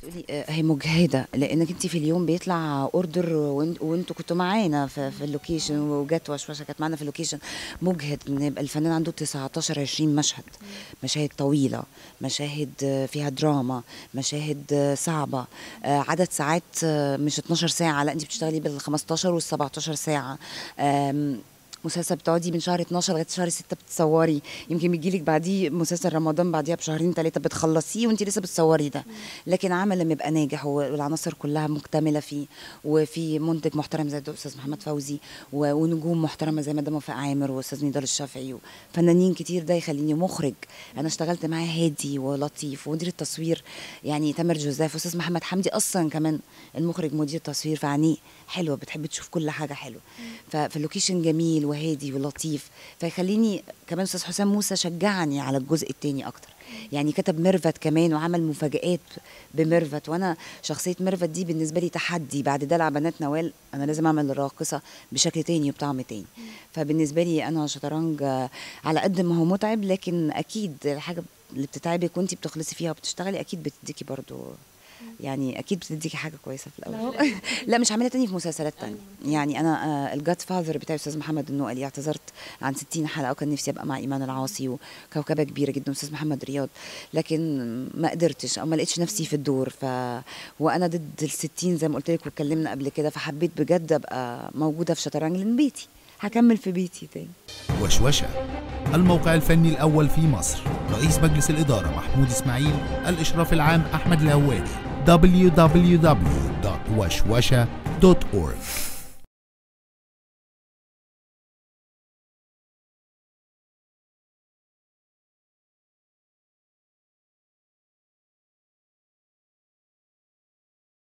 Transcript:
بتقولي آه، هي مجهده لانك انت في اليوم بيطلع اوردر وانتوا كنتوا معانا في, في اللوكيشن وجت وشوشه كانت معانا في اللوكيشن مجهد ان يبقى الفنان عنده 19 20 مشهد مشاهد طويله مشاهد آه، فيها دراما مشاهد آه، صعبه آه، عدد ساعات آه، مش 12 ساعه لا انت بتشتغلي بال 15 وال 17 ساعه آم، مسلسل بتقعدي من شهر 12 لغايه شهر 6 بتصوري يمكن بيجيلك بعديه مسلسل رمضان بعديها بشهرين ثلاثه بتخلصيه وانت لسه بتصوري ده لكن عمل لما يبقى ناجح والعناصر كلها مكتمله فيه وفي منتج محترم زي الاستاذ محمد فوزي و- ونجوم محترمه زي مدام وفاء عامر واستاذ نضال الشافعي وفنانين كتير ده يخليني مخرج انا اشتغلت معاه هادي ولطيف ومدير التصوير يعني تامر جوزيف واستاذ محمد حمدي اصلا كمان المخرج مدير تصوير فعينيه حلوه بتحب تشوف كل حاجه حلوه ففي اللوكيشن جميل وهادي ولطيف فيخليني كمان استاذ حسام موسى شجعني على الجزء التاني اكتر يعني كتب ميرفت كمان وعمل مفاجآت بميرفت وانا شخصيه ميرفت دي بالنسبه لي تحدي بعد دلع بنات نوال انا لازم اعمل الراقصه بشكل تاني وبطعم تاني فبالنسبه لي انا شطرنج آه، على قد ما هو متعب لكن اكيد الحاجه اللي بتتعبك وانت بتخلصي فيها وبتشتغلي اكيد بتديكي برضو يعني اكيد بتديكي حاجه كويسه في الاول لا مش عامله تاني في مسلسلات تانية يعني انا الجاد فاذر بتاعي استاذ محمد النوقلي اعتذرت عن 60 حلقه وكان نفسي ابقى مع ايمان العاصي وكوكبه كبيره جدا استاذ محمد رياض لكن ما قدرتش او ما لقيتش نفسي في الدور ف وانا ضد ال 60 زي ما قلت لك واتكلمنا قبل كده فحبيت بجد ابقى موجوده في شطرنج لان بيتي هكمل في بيتي تاني وشوشة الموقع الفني الأول في مصر رئيس مجلس الإدارة محمود إسماعيل الإشراف العام أحمد الهواري www.وشوشة.org